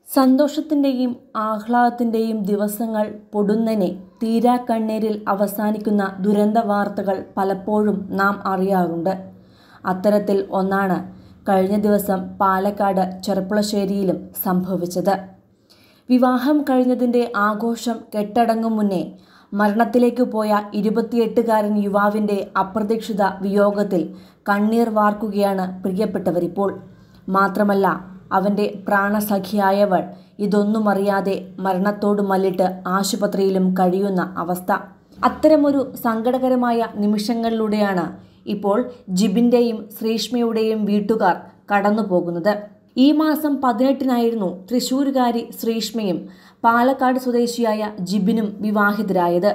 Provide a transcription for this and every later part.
സന്തോഷത്തിന്റെയും ആഹ്ലാദത്തിന്റെയും ദിവസങ്ങൾ പൊടുന്നനെ തീരാക്കണ്ണീരിൽ അവസാനിക്കുന്ന ദുരന്ത വാർത്തകൾ പലപ്പോഴും നാം അറിയാറുണ്ട്. അത്തരത്തിൽ ഒന്നാണ് കഴിഞ്ഞ ദിവസം പാലക്കാട് ചെർപ്പുളശ്ശേരിയിലും സംഭവിച്ചത്. വിവാഹം കഴിഞ്ഞതിന്റെ ആഘോഷം കെട്ടടങ്ങും മുന്നേ മരണത്തിലേക്ക് പോയ ഇരുപത്തിയെട്ടുകാരൻ യുവാവിന്റെ അപ്രതീക്ഷിത വിയോഗത്തിൽ കണ്ണീർ വാർക്കുകയാണ് പ്രിയപ്പെട്ടവരിപ്പോൾ. മാത്രമല്ല അവന്റെ പ്രാണസഖിയായവൾ ഇതൊന്നുമറിയാതെ മരണത്തോട് മല്ലിട്ട് ആശുപത്രിയിലും കഴിയുന്ന അവസ്ഥ. അത്തരമൊരു സങ്കടകരമായ നിമിഷങ്ങളിലൂടെയാണ് ഇപ്പോൾ ജിബിന്റെയും ശ്രീഷ്മയുടെയും വീട്ടുകാർ കടന്നുപോകുന്നത്. ഈ മാസം പതിനെട്ടിനായിരുന്നു തൃശൂരുകാരി ശ്രീഷ്മയും പാലക്കാട് സ്വദേശിയായ ജിബിനും വിവാഹിതരായത്.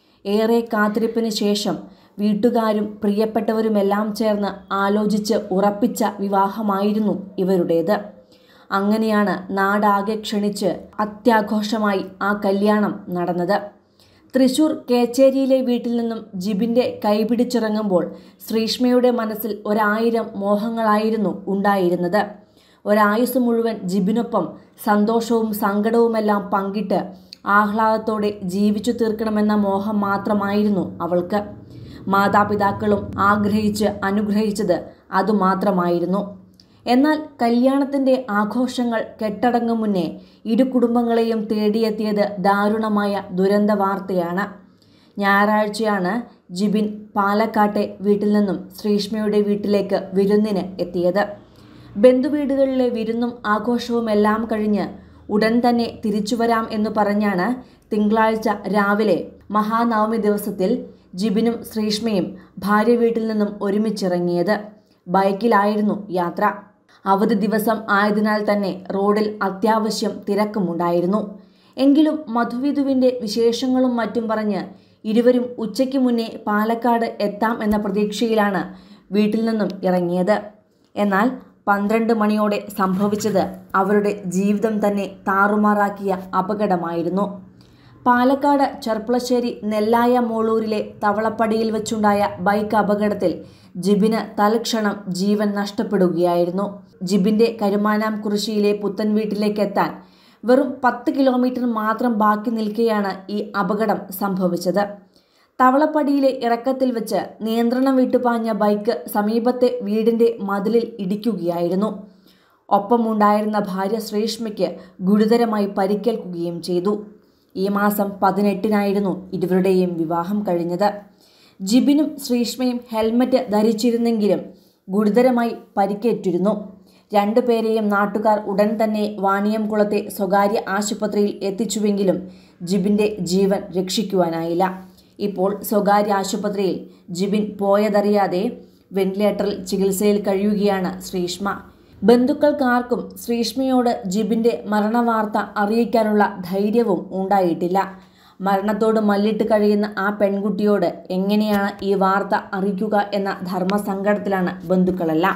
ഏറെ കാത്തിരിപ്പിന് ശേഷം വീട്ടുകാരും പ്രിയപ്പെട്ടവരുമെല്ലാം ചേർന്ന് ആലോചിച്ച് ഉറപ്പിച്ച വിവാഹമായിരുന്നു ഇവരുടേത്. അങ്ങനെയാണ് നാടാകെ ക്ഷണിച്ച് അത്യാഘോഷമായി ആ കല്യാണം നടന്നത്. തൃശൂർ കേച്ചേരിയിലെ വീട്ടിൽ നിന്നും ജിബിന്റെ കൈപിടിച്ചിറങ്ങുമ്പോൾ ശ്രീഷ്മയുടെ മനസ്സിൽ ഒരായിരം മോഹങ്ങളായിരുന്നു ഉണ്ടായിരുന്നത്. ഒരായുസ്സ് മുഴുവൻ ജിബിനൊപ്പം സന്തോഷവും സങ്കടവുമെല്ലാം പങ്കിട്ട് ആഹ്ലാദത്തോടെ ജീവിച്ചു തീർക്കണമെന്ന മോഹം മാത്രമായിരുന്നു അവൾക്ക്. മാതാപിതാക്കളും ആഗ്രഹിച്ച് അനുഗ്രഹിച്ചത് അതുമാത്രമായിരുന്നു. എന്നാൽ കല്യാണത്തിന്റെ ആഘോഷങ്ങൾ കെട്ടടങ്ങും മുന്നേ ഇരു കുടുംബങ്ങളെയും തേടിയെത്തിയത് ദാരുണമായ ദുരന്ത വാർത്തയാണ്. ഞായറാഴ്ചയാണ് ജിബിൻ പാലക്കാട്ടെ വീട്ടിൽ നിന്നും ശ്രീഷ്മയുടെ വീട്ടിലേക്ക് വിരുന്നിന് എത്തിയത്. ബന്ധുവീടുകളിലെ വിരുന്നും ആഘോഷവുമെല്ലാം കഴിഞ്ഞ് ഉടൻ തന്നെ തിരിച്ചുവരാം എന്നു പറഞ്ഞാണ് തിങ്കളാഴ്ച രാവിലെ മഹാനവമി ദിവസത്തിൽ ജിബിനും ശ്രീഷ്മയും ഭാര്യവീട്ടിൽ നിന്നും ഒരുമിച്ചിറങ്ങിയത്. ബൈക്കിലായിരുന്നു യാത്ര. അവധി ദിവസം ആയതിനാൽ തന്നെ റോഡിൽ അത്യാവശ്യം തിരക്കുമുണ്ടായിരുന്നു. എങ്കിലും മധുവിധുവിന്റെ വിശേഷങ്ങളും മറ്റും പറഞ്ഞ് ഇരുവരും ഉച്ചയ്ക്ക് മുന്നേ പാലക്കാട് എത്താം എന്ന പ്രതീക്ഷയിലാണ് വീട്ടിൽ നിന്നും ഇറങ്ങിയത്. എന്നാൽ പന്ത്രണ്ട് മണിയോടെ സംഭവിച്ചത് അവരുടെ ജീവിതം തന്നെ താറുമാറാക്കിയ അപകടമായിരുന്നു. പാലക്കാട് ചെർപ്പുളശ്ശേരി നെല്ലായ മോളൂരിലെ തവളപ്പടിയിൽ വച്ചുണ്ടായ ബൈക്ക് അപകടത്തിൽ ജിബിന് തൽക്ഷണം ജീവൻ നഷ്ടപ്പെടുകയായിരുന്നു. ജിബിന്റെ കരുമാനാംകുറിശ്ശിയിലെ പുത്തൻവീട്ടിലേക്കെത്താൻ വെറും പത്ത് കിലോമീറ്റർ മാത്രം ബാക്കി നിൽക്കെയാണ് ഈ അപകടം സംഭവിച്ചത്. തവളപ്പടിയിലെ ഇറക്കത്തിൽ വച്ച് നിയന്ത്രണം വിട്ടുപാഞ്ഞ ബൈക്ക് സമീപത്തെ വീടിന്റെ മതിലിൽ ഇടിക്കുകയായിരുന്നു. ഒപ്പമുണ്ടായിരുന്ന ഭാര്യ ശ്രീഷ്മയ്ക്ക് ഗുരുതരമായി പരിക്കേൽക്കുകയും ചെയ്തു. ഈ മാസം പതിനെട്ടിനായിരുന്നു ഇരുവരുടെയും വിവാഹം കഴിഞ്ഞത്. ജിബിനും ശ്രീഷ്മയും ഹെൽമറ്റ് ധരിച്ചിരുന്നെങ്കിലും ഗുരുതരമായി പരിക്കേറ്റിരുന്നു. രണ്ടുപേരെയും നാട്ടുകാർ ഉടൻ തന്നെ വാണിയംകുളത്തെ സ്വകാര്യ ആശുപത്രിയിൽ എത്തിച്ചുവെങ്കിലും ജിബിന്റെ ജീവൻ രക്ഷിക്കുവാനായില്ല. ഇപ്പോൾ സ്വകാര്യ ആശുപത്രിയിൽ ജിബിൻ പോയതറിയാതെ വെന്റിലേറ്ററിൽ ചികിത്സയിൽ കഴിയുകയാണ് ശ്രീഷ്മ. ബന്ധുക്കൾക്കാർക്കും ശ്രീഷ്മയോട് ജിബിന്റെ മരണവാർത്ത അറിയിക്കാനുള്ള ധൈര്യവും ഉണ്ടായിട്ടില്ല. മരണത്തോട് മല്ലിട്ട് കഴിയുന്ന ആ പെൺകുട്ടിയോട് എങ്ങനെയാണ് ഈ വാർത്ത അറിയിക്കുക എന്ന ധർമസങ്കടത്തിലാണ് ബന്ധുക്കളെല്ലാം.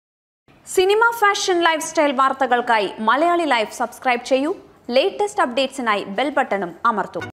സിനിമ ഫാഷൻ ലൈഫ് സ്റ്റൈൽ വാർത്തകൾക്കായി മലയാളി ലൈഫ് സബ്സ്ക്രൈബ് ചെയ്യൂ ലേറ്റസ്റ്റ് അപ്ഡേറ്റ്സിനായി ബെൽ ബട്ടണും അമർത്തൂ